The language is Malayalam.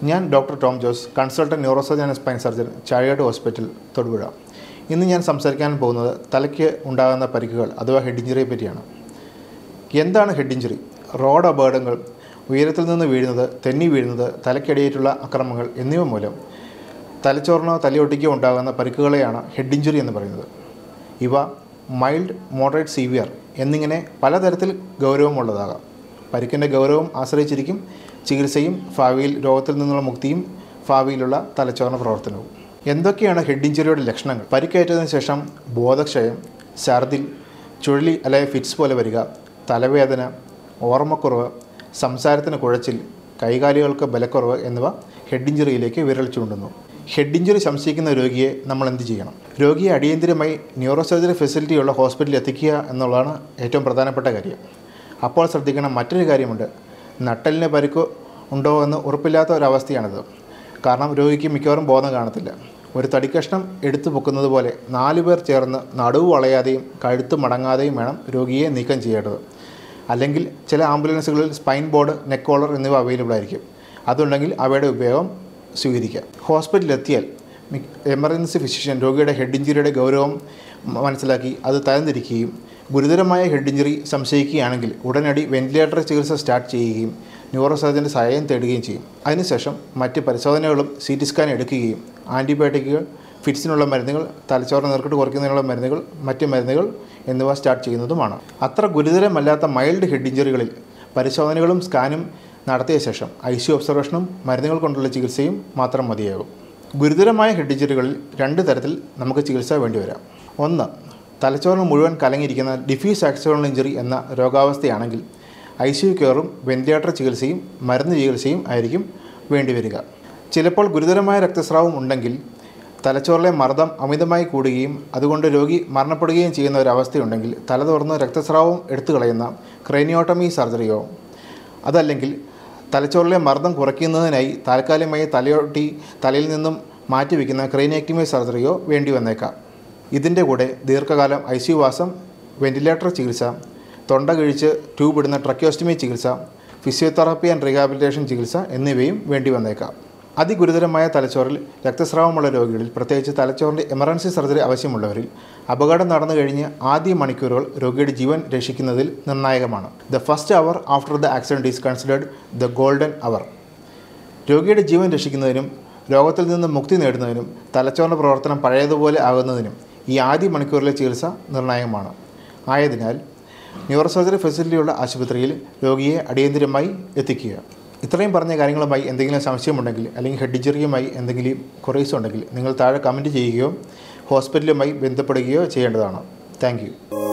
ഞാൻ doctor Tom Jose consultant neurosurgeon and spine surgeon Chazhiyad hospital Thodupuzha ഇന്ന് ഞാൻ സംസാരിക്കാൻ പോകുന്നത് തലയ്ക്ക് ഉണ്ടാകുന്ന പരിക്കുകൾ അഥവാ ഹെഡ് ഇഞ്ചുറിയെ പറ്റിയാണ് എന്താണ് ഹെഡ് ഇഞ്ചുറി റോഡ് അപകടങ്ങൾ ഉയരത്തിൽ നിന്ന് വീഴുന്നത് തെന്നി വീഴുന്നത് തലയ്ക്കടിയേറ്റുള്ള അക്രമങ്ങൾ എന്നിവ മൂലം തലച്ചോറിനോ തലയൊട്ടിക്കോ ഉണ്ടാകുന്ന പരിക്കുകളെയാണ് ഹെഡ് ഇഞ്ചുറി എന്ന് പറയുന്നത് ഇവ മൈൽഡ് മോഡറേറ്റ് സീവിയർ എന്നിങ്ങനെ പലതരത്തിൽ ഗൗരവമുള്ളതാകാം പരിക്കിൻ്റെ ഗൗരവം ആശ്രയിച്ചിരിക്കും ചികിത്സയും ഭാവിയിൽ രോഗത്തിൽ നിന്നുള്ള മുക്തിയും ഭാവിയിലുള്ള തലച്ചോറിന് പ്രവർത്തനവും എന്തൊക്കെയാണ് ഹെഡ് ഇഞ്ചുറിയുടെ ലക്ഷണങ്ങൾ പരിക്കേറ്റതിന് ശേഷം ബോധക്ഷയം ഛർദിൽ ചുഴലി അല്ലെങ്കിൽ ഫിറ്റ്സ് പോലെ വരിക തലവേദന ഓർമ്മക്കുറവ് സംസാരത്തിന് കുഴച്ചിൽ കൈകാലുകൾക്ക് ബലക്കുറവ് എന്നിവ ഹെഡ് ഇഞ്ചുറിയിലേക്ക് വിരൽ ചൂണ്ടുന്നു ഹെഡ് ഇഞ്ചുറി സംശയിക്കുന്ന രോഗിയെ നമ്മൾ എന്ത് ചെയ്യണം രോഗിയെ അടിയന്തിരമായി ന്യൂറോ സർജറി ഫെസിലിറ്റിയുള്ള ഹോസ്പിറ്റലിൽ എത്തിക്കുക എന്നുള്ളതാണ് ഏറ്റവും പ്രധാനപ്പെട്ട കാര്യം അപ്പോൾ ശ്രദ്ധിക്കണം മറ്റൊരു കാര്യമുണ്ട് നട്ടലിന് പരിക്ക് ഉണ്ടോ എന്ന് ഉറപ്പില്ലാത്ത ഒരവസ്ഥയാണിത് കാരണം രോഗിക്ക് മിക്കവാറും ബോധം കാണത്തില്ല ഒരു തടിക്കഷ്ണം എടുത്തു പൊക്കുന്നത് പോലെ നാലു പേർ ചേർന്ന് നടുവ് വളയാതെയും കഴുത്ത് മടങ്ങാതെയും വേണം രോഗിയെ നീക്കം ചെയ്യേണ്ടത് അല്ലെങ്കിൽ ചില ആംബുലൻസുകളിൽ സ്പൈൻ ബോർഡ് നെക്ക് കോളർ എന്നിവ അവൈലബിൾ ആയിരിക്കും അതുണ്ടെങ്കിൽ അവയുടെ ഉപയോഗം സ്വീകരിക്കാം ഹോസ്പിറ്റലിൽ എത്തിയാൽ എമർജൻസി ഫിസിഷ്യൻ രോഗിയുടെ ഹെഡ് ഇഞ്ചുറിയുടെ ഗൗരവം മ- മനസ്സിലാക്കി അത് തരംതിരിക്കുകയും ഗുരുതരമായ ഹെഡ് ഇഞ്ചുറി സംശയിക്കുകയാണെങ്കിൽ ഉടനടി വെന്റിലേറ്റർ ചികിത്സ സ്റ്റാർട്ട് ചെയ്യുകയും ന്യൂറോ സർജൻ്റെ സഹായം തേടുകയും ചെയ്യും അതിനുശേഷം മറ്റ് പരിശോധനകളും സി ടി സ്കാൻ എടുക്കുകയും ആൻറ്റിബയോട്ടിക്കുകൾ ഫിറ്റ്സിനുള്ള മരുന്നുകൾ തലച്ചോറ് നീർക്കെട്ട് കുറയ്ക്കുന്നതിനുള്ള മരുന്നുകൾ മറ്റ് മരുന്നുകൾ എന്നിവ സ്റ്റാർട്ട് ചെയ്യുന്നതുമാണ് അത്ര ഗുരുതരമല്ലാത്ത മൈൽഡ് ഹെഡ് ഇഞ്ചുറികളിൽ പരിശോധനകളും സ്കാനും നടത്തിയ ശേഷം ഐ സി ഒബ്സർവേഷനും മരുന്നുകൾ കൊണ്ടുള്ള ചികിത്സയും മാത്രം മതിയാകും ഗുരുതരമായ ഹെഡ് ഇഞ്ചുറികളിൽ രണ്ട് തരത്തിൽ നമുക്ക് ചികിത്സ വേണ്ടിവരാം ഒന്ന് തലച്ചോറിന് മുഴുവൻ കലങ്ങിയിരിക്കുന്ന ഡിഫ്യൂസ് ആക്സിഡൽ ഇഞ്ചുറി എന്ന രോഗാവസ്ഥയാണെങ്കിൽ ഐ സി യു കെയറും വെന്റിലേറ്റർ ചികിത്സയും മരുന്ന് ചികിത്സയും ആയിരിക്കും വേണ്ടിവരിക ചിലപ്പോൾ ഗുരുതരമായ രക്തസ്രാവം ഉണ്ടെങ്കിൽ തലച്ചോറിലെ മർദ്ദം അമിതമായി കൂടുകയും അതുകൊണ്ട് രോഗി മരണപ്പെടുകയും ചെയ്യുന്ന ഒരു അവസ്ഥയുണ്ടെങ്കിൽ തല തുറന്ന് രക്തസ്രാവം എടുത്തു കളയുന്ന ക്രൈനിയോട്ടമി സർജറിയോ അതല്ലെങ്കിൽ തലച്ചോറിലെ മർദ്ദം കുറയ്ക്കുന്നതിനായി താൽക്കാലികമായി തലയൊട്ടി തലയിൽ നിന്നും മാറ്റിവെക്കുന്ന ക്രൈനിയക്ടമി സർജറിയോ വേണ്ടി വന്നേക്കാം ഇതിൻ്റെ കൂടെ ദീർഘകാലം ഐ സി വാസം വെന്റിലേറ്റർ ചികിത്സ തൊണ്ട കിഴിച്ച് ട്യൂബ് ഇടുന്ന ട്രക്യോസ്റ്റമി ചികിത്സ ഫിസിയോതെറാപ്പി ആൻഡ് റീഹാബിലിറ്റേഷൻ ചികിത്സ എന്നിവയും വേണ്ടി വന്നേക്കാം അതിഗുരുതരമായ തലച്ചോറിൽ രക്തസ്രാവമുള്ള രോഗികളിൽ പ്രത്യേകിച്ച് തലച്ചോറിൻ്റെ എമർജൻസി സർജറി ആവശ്യമുള്ളവരിൽ അപകടം നടന്നു കഴിഞ്ഞ് ആദ്യ മണിക്കൂറുകൾ രോഗിയുടെ ജീവൻ രക്ഷിക്കുന്നതിൽ നിർണായകമാണ് the first hour after the accident is considered the golden hour രോഗിയുടെ ജീവൻ രക്ഷിക്കുന്നതിനും രോഗത്തിൽ നിന്ന് മുക്തി നേടുന്നതിനും തലച്ചോറിൻ്റെ പ്രവർത്തനം പഴയതുപോലെ ആകുന്നതിനും ഈ ആദ്യ മണിക്കൂറിലെ ചികിത്സ നിർണായകമാണ് ആയതിനാൽ ന്യൂറോ സർജറി ഫെസിലിറ്റിയുള്ള ആശുപത്രിയിൽ രോഗിയെ അടിയന്തിരമായി എത്തിക്കുക ഇത്രയും പറഞ്ഞ കാര്യങ്ങളുമായി എന്തെങ്കിലും സംശയമുണ്ടെങ്കിൽ അല്ലെങ്കിൽ ഹെഡ് ഇഞ്ചുറിയുമായി എന്തെങ്കിലും കുറേസ് ഉണ്ടെങ്കിൽ നിങ്ങൾ താഴെ കമൻറ്റ് ചെയ്യുകയോ ഹോസ്പിറ്റലുമായി ബന്ധപ്പെടുകയോ ചെയ്യേണ്ടതാണ് താങ്ക്